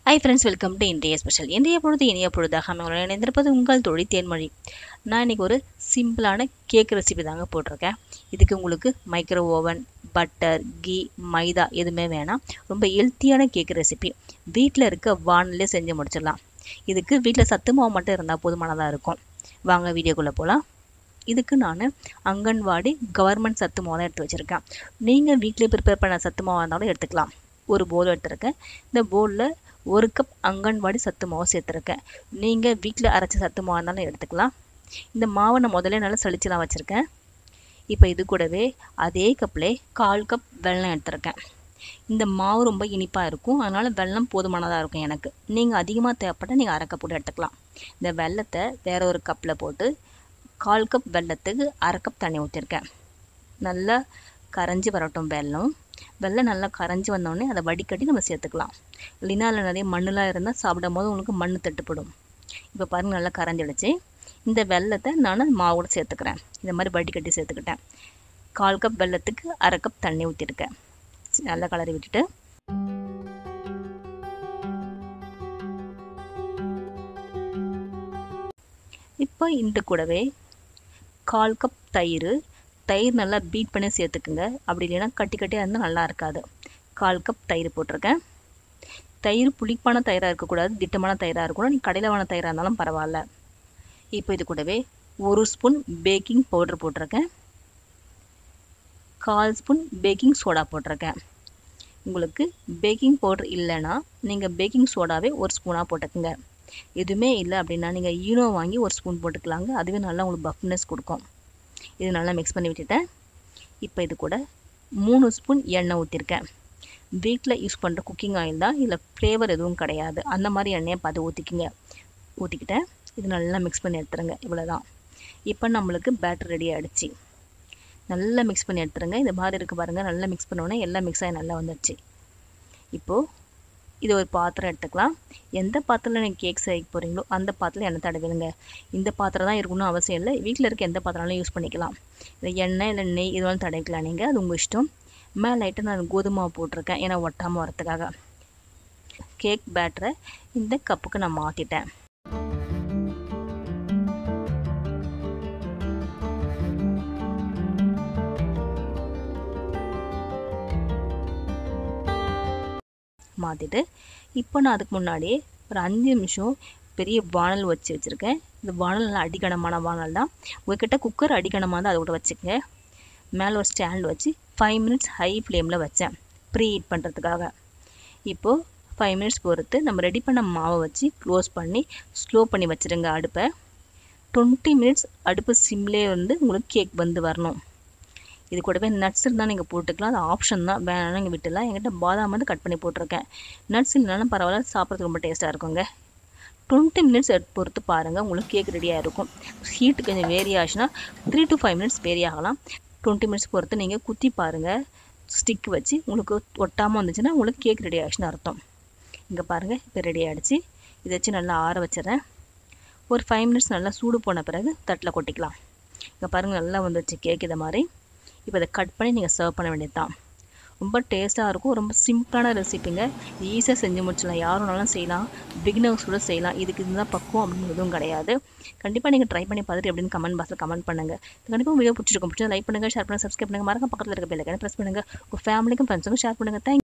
high friends welcome to இன்றைய special இன்றைய பொழுது இனிய பொழுதாக உங்களை இணைந்திருப்பது உங்கள் தொழில் தேன்மொழி நான் இன்றைக்கி ஒரு சிம்பிளான கேக் ரெசிபி தாங்க போட்டிருக்கேன் இதுக்கு உங்களுக்கு மைக்ரோ ஓவன் பட்டர் கீ மைதா எதுவுமே வேணாம் ரொம்ப ஹெல்த்தியான கேக் ரெசிபி வீட்டில் இருக்க வானிலே செஞ்சு முடிச்சிடலாம் இதுக்கு வீட்டில் சத்து மாவு மட்டும் இருந்தால் போதுமானதாக இருக்கும் வாங்க வீடியோக்குள்ளே போகலாம் இதுக்கு நான் அங்கன்வாடி கவர்மெண்ட் சத்து மாவு தான் எடுத்து வச்சுருக்கேன் நீங்கள் வீட்டிலே ப்ரிப்பேர் பண்ண சத்து மாவாக இருந்தாலும் எடுத்துக்கலாம் ஒரு போல் எடுத்துருக்கேன் இந்த போலில் ஒரு கப் அங்கன்வாடி சத்து மாவு சேர்த்துருக்கேன் நீங்கள் வீட்டில் அரைச்ச சத்து மாவு இருந்தாலும் எடுத்துக்கலாம் இந்த மாவை நான் முதல்ல நல்லா சளிச்சுலாம் வச்சுருக்கேன் இப்போ இது கூடவே அதே கப்பில் கால் கப் வெல்லம் எடுத்துருக்கேன் இந்த மாவு ரொம்ப இனிப்பாக இருக்கும் அதனால் வெல்லம் போதுமானதாக இருக்கும் எனக்கு நீங்கள் அதிகமாக தேவைப்பட்டால் நீங்கள் அரை கப் கூட எடுத்துக்கலாம் இந்த வெல்லத்தை வேற ஒரு கப்பில் போட்டு கால் கப் வெல்லத்துக்கு அரை கப் தண்ணி ஊற்றிருக்கேன் நல்லா கரைஞ்சி வரட்டும் வெல்லம் வெள்ளம் நல்லா கரைஞ்சி வந்தோடனே அதை வடிகட்டி நம்ம சேர்த்துக்கலாம் இல்லைன்னா அதில் நிறைய மண்ணெலாம் இருந்தால் சாப்பிடும் போது உங்களுக்கு மண் தட்டுப்படும் இப்போ பாருங்கள் நல்லா கரைஞ்சிடுச்சு இந்த வெள்ளத்தை நான் மாவோட சேர்த்துக்கிறேன் இந்த மாதிரி வடிகட்டி சேர்த்துக்கிட்டேன் கால் கப் வெள்ளத்துக்கு அரை கப் தண்ணி ஊற்றிருக்கேன் நல்லா கலரி விட்டுட்டு இப்போ இந்த கூடவே கால் கப் தயிர் தயிர் நல்லா பீட் பண்ணி சேர்த்துக்குங்க அப்படி இல்லைன்னா கட்டி கட்டியாக இருந்தால் நல்லா இருக்காது கால் கப் தயிர் போட்டிருக்கேன் தயிர் புளிப்பான தயிராக இருக்கக்கூடாது திட்டமான தயிராக இருக்கக்கூடாது நீ கடையில் வான தயிராக இருந்தாலும் பரவாயில்ல இப்போ இது கூடவே ஒரு ஸ்பூன் பேக்கிங் பவுடர் போட்டிருக்கேன் கால் ஸ்பூன் பேக்கிங் சோடா போட்டிருக்கேன் உங்களுக்கு பேக்கிங் பவுடர் இல்லைன்னா நீங்கள் பேக்கிங் சோடாவே ஒரு ஸ்பூனாக போட்டுக்குங்க எதுவுமே இல்லை அப்படின்னா நீங்கள் ஈனோ வாங்கி ஒரு ஸ்பூன் போட்டுக்கலாங்க அதுவே நல்லா உங்களுக்கு பஃப்னஸ் கொடுக்கும் இது நல்லா மிக்ஸ் பண்ணி விட்டுட்டேன் இப்போ இது கூட மூணு ஸ்பூன் எண்ணெய் ஊற்றிருக்கேன் வீட்டில் யூஸ் பண்ணுற குக்கிங் ஆயில் தான் இதில் ஃப்ளேவர் எதுவும் கிடையாது அந்த மாதிரி எண்ணெயை பார்த்து ஊற்றிக்கிங்க ஊற்றிக்கிட்டேன் இது நல்லா மிக்ஸ் பண்ணி எடுத்துருங்க இவ்வளோ தான் இப்போ நம்மளுக்கு பேட்டர் ரெடி ஆகிடுச்சு நல்லா மிக்ஸ் பண்ணி எடுத்துருங்க இந்த மாதிரி இருக்குது பாருங்கள் நல்லா மிக்ஸ் பண்ணோன்னே எல்லாம் மிக்ஸ் ஆகி நல்லா வந்துடுச்சு இப்போது இது ஒரு பாத்திரம் எடுத்துக்கலாம் எந்த பாத்திரத்தில் நீங்கள் கேக் செய்ய போகிறீங்களோ அந்த பாத்திரம் எண்ணெய் தடவிடுங்க இந்த பாத்திரம் தான் இருக்கணும்னு அவசியம் இல்லை வீட்டில் இருக்க எந்த பாத்திரம்னாலும் யூஸ் பண்ணிக்கலாம் இல்லை எண்ணெய் இல்லை நெய் இதுவாலும் தடவிக்கலாம் நீங்கள் அது உங்கள் இஷ்டம் மேலே லைட்டாக நான் கோதுமை போட்டிருக்கேன் ஏன்னா ஒட்டாமல் வரத்துக்காக கேக் பேட்டரை இந்த கப்புக்கு நான் மாற்றிட்டேன் மாற்றிட்டு இப்போ நான் அதுக்கு முன்னாடியே ஒரு அஞ்சு நிமிஷம் பெரிய வானல் வச்சு வச்சுருக்கேன் இந்த வானல் நல்லா அடிக்கணமான வானல் தான் உங்ககிட்ட குக்கர் அடிக்கணமாக தான் அதை விட வச்சுக்கங்க மேலே ஒரு ஸ்டாண்ட் வச்சு ஃபைவ் மினிட்ஸ் ஹை ஃப்ளேமில் வச்சேன் ப்ரீ ஹீட் பண்ணுறதுக்காக இப்போது ஃபைவ் மினிட்ஸ் பொறுத்து நம்ம ரெடி பண்ண மாவை வச்சு க்ளோஸ் பண்ணி ஸ்லோ பண்ணி வச்சுருங்க அடுப்பை டுவெண்ட்டி மினிட்ஸ் அடுப்பு சிம்லே வந்து உங்களுக்கு கேக் வந்து வரணும் இது கூடவே நட்ஸ் இருந்தால் நீங்கள் போட்டுக்கலாம் அது ஆப்ஷன் தான் வேணாலும் நீங்கள் விட்டுலாம் என்கிட்ட பாதாம் வந்து கட் பண்ணி போட்டிருக்கேன் நட்ஸ் இல்லைனாலும் பரவாயில்ல சாப்பிட்றதுக்கு ரொம்ப டேஸ்ட்டாக இருக்குங்க டுவெண்ட்டி மினிட்ஸ் பொறுத்து பாருங்கள் உங்களுக்கு கேக் ரெடியாக இருக்கும் ஹீட்டு கொஞ்சம் வேரி ஆச்சுன்னா three to five minutes vary ஆகலாம் டுவெண்ட்டி மினிட்ஸ் பொறுத்து நீங்கள் குத்தி பாருங்கள் ஸ்டிக் வச்சு உங்களுக்கு ஒட்டாமல் வந்துச்சுன்னா உங்களுக்கு கேக் ரெடி ஆச்சுன்னு அர்த்தம் இங்கே பாருங்கள் இப்போ ரெடி ஆகிடுச்சு இதை வச்சு நல்லா ஆற வச்சிடறேன் ஒரு ஃபைவ் மினிட்ஸ் நல்லா சூடு போன பிறகு தட்டில் கொட்டிக்கலாம் இங்கே பாருங்கள் நல்லா வந்துச்சு கேக் இதை மாதிரி இப்போ இதை கட் பண்ணி நீங்கள் சர்வ் பண்ண வேண்டியது தான் ரொம்ப டேஸ்ட்டாக இருக்கும் ரொம்ப சிம்பிளான ரெசிபிங்க ஈஸியாக செஞ்சு முடிச்சிடலாம் யாருனாலும் செய்யலாம் பிகினர்ஸ் கூட செய்யலாம் இதுக்கு இதுதான் பக்குவம் அப்படின்னு எதுவும் கிடையாது கண்டிப்பாக நீங்கள் ட்ரை பண்ணி பார்த்துட்டு எப்படின்னு கமெண்ட் பாக்ஸில் கமெண்ட் பண்ணுங்கள் கண்டிப்பாக வீடியோ பிடிச்சிருக்கும் பிடிச்சா லைக் பண்ணுங்கள் ஷேர் பண்ணுங்கள் சப்ஸ்கிரைப் பண்ணுங்கள் மறக்க பக்கத்தில் இருக்க பெல்லைக்கான ப்ரெஸ் பண்ணுங்கள் உங்கள் ஃபேமிலிக்கும் ஃப்ரெண்ட்ஸுக்கும் ஷேர் பண்ணுங்கள் தேங்க்